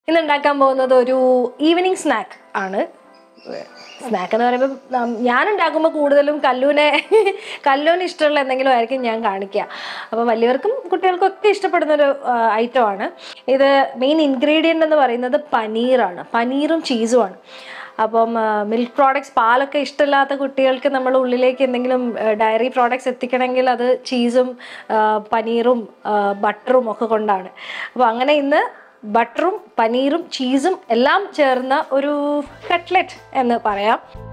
ഇന്ന് ഉണ്ടാക്കാൻ പോകുന്നത് ഒരു ഈവനിങ് സ്നാക്ക് ആണ് സ്നാക്ക് എന്ന് പറയുമ്പോൾ നം- ഞാൻ ഉണ്ടാക്കുമ്പോൾ കൂടുതലും കല്ലൂനെ കല്ലൂന് ഇഷ്ടമുള്ള എന്തെങ്കിലും ആയിരിക്കും ഞാൻ കാണിക്കുക അപ്പോൾ വലിയവർക്കും കുട്ടികൾക്കും ഒക്കെ ഇഷ്ടപ്പെടുന്ന ഒരു ഐറ്റമാണ് ഇത് മെയിൻ ഇൻഗ്രീഡിയൻ്റ് എന്ന് പറയുന്നത് പനീറാണ് പനീറും ചീസുമാണ് അപ്പം മിൽക്ക് പ്രോഡക്ട്സ് പാലൊക്കെ ഇഷ്ടമില്ലാത്ത കുട്ടികൾക്ക് നമ്മൾ ഉള്ളിലേക്ക് എന്തെങ്കിലും ഡയറി പ്രോഡക്ട്സ് എത്തിക്കണമെങ്കിൽ അത് ചീസും ആ, പനീറും ആ, ബട്ടറും ഒക്കെ കൊണ്ടാണ് അപ്പോൾ അങ്ങനെ ഇന്ന് ബട്ടറും പനീറും ചീസും എല്ലാം ചേർന്ന ഒരു കട്ട്ലറ്റ് എന്ന് പറയാം